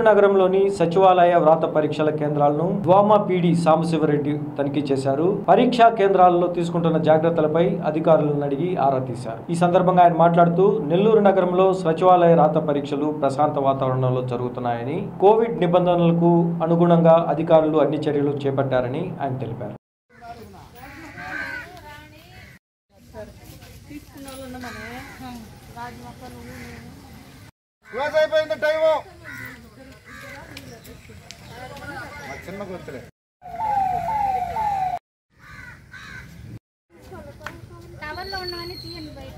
నెల్లూరు నగరంలోని సచివాలయ వ్రాత పరీక్షల కేంద్రాలను ద్వామా పీడి సాంబశివరెడ్డి తనిఖీ చేశారు పరీక్షా కేంద్రాలలో తీసుకుంటున్న జాగ్రత్తలపై అధికారులను అడిగి ఆరా తీశారు ఈ సందర్భంగా ఆయన మాట్లాడుతూ నెల్లూరు నగరంలో సచివాలయ రాత పరీక్షలు ప్రశాంత వాతావరణంలో జరుగుతున్నాయని కోవిడ్ నిబంధనలకు అనుగుణంగా అధికారులు అన్ని చర్యలు చేపట్టారని ఆయన తెలిపారు క్లోజ్ అయిపోయింది టైము మా చిన్న గుర్తులే టవర్లో ఉన్నవన్నీ తీయండి బయట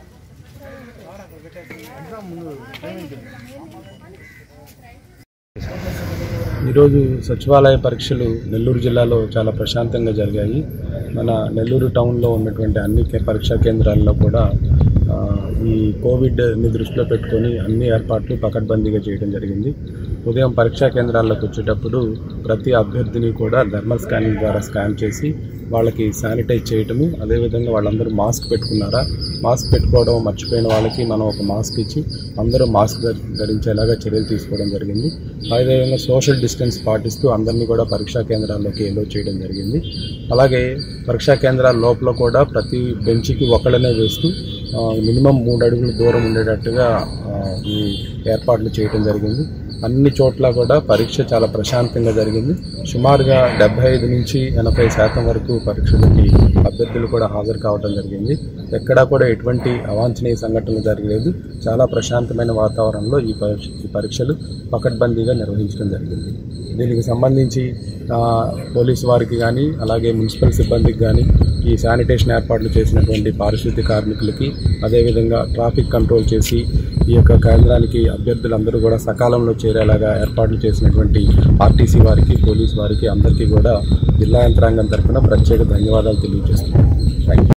ఈరోజు సచివాలయ పరీక్షలు నెల్లూరు జిల్లాలో చాలా ప్రశాంతంగా జరిగాయి మన నెల్లూరు టౌన్లో ఉన్నటువంటి అన్ని కే- పరీక్షా కేంద్రాల్లో కూడా ఆ, ఈ కోవిడ్ని దృష్టిలో పెట్టుకొని అన్ని ఏర్పాట్లు పకడ్బందీగా చేయడం జరిగింది ఉదయం పరీక్షా కేంద్రాల్లోకి వచ్చేటప్పుడు ప్రతి అభ్యర్థిని కూడా థర్మల్ స్కానింగ్ ద్వారా స్కాన్ చేసి వాళ్ళకి శానిటైజ్ చేయటము అదేవిధంగా వాళ్ళందరూ మాస్క్ పెట్టుకున్నారా మాస్క్ పెట్టుకోవడం మర్చిపోయిన వాళ్ళకి మనం ఒక మాస్క్ ఇచ్చి అందరూ మాస్క్ ధరి- ధరించేలాగా చర్యలు తీసుకోవడం జరిగింది అదేవిధంగా సోషల్ డిస్టెన్స్ పాటిస్తూ అందరినీ కూడా పరీక్షా కేంద్రాల్లోకి ఎలో చేయడం జరిగింది అలాగే పరీక్షా కేంద్రాల లోపల కూడా ప్రతి బెంచ్కి ఒకళ్ళనే వేస్తూ ఆ, మినిమం మూడు అడుగుల దూరం ఉండేటట్టుగా ఆ, ఈ ఏర్పాట్లు చేయడం జరిగింది అన్ని చోట్ల కూడా పరీక్ష చాలా ప్రశాంతంగా జరిగింది సుమారుగా డెబ్బై ఐదు నుంచి ఎనభై శాతం వరకు పరీక్షలకి అభ్యర్థులు కూడా హాజరు కావడం జరిగింది ఎక్కడా కూడా ఎటువంటి అవాంఛనీయ సంఘటనలు జరగలేదు చాలా ప్రశాంతమైన వాతావరణంలో ఈ పరీక్ష ఈ పరీక్షలు పకడ్బందీగా నిర్వహించడం జరిగింది దీనికి సంబంధించి ఆ, పోలీసు వారికి కానీ అలాగే మున్సిపల్ సిబ్బందికి కానీ ఈ శానిటేషన్ ఏర్పాట్లు చేసినటువంటి పారిశుద్ధ్య కార్మికులకి అదేవిధంగా ట్రాఫిక్ కంట్రోల్ చేసి ఈ యొక్క కేంద్రానికి అభ్యర్థులందరూ కూడా సకాలంలో చేరేలాగా ఏర్పాట్లు చేసినటువంటి ఆర్టీసీ వారికి పోలీసు వారికి అందరికీ కూడా జిల్లా యంత్రాంగం తరఫున ప్రత్యేక ధన్యవాదాలు తెలియజేస్తున్నాను థ్యాంక్ యూ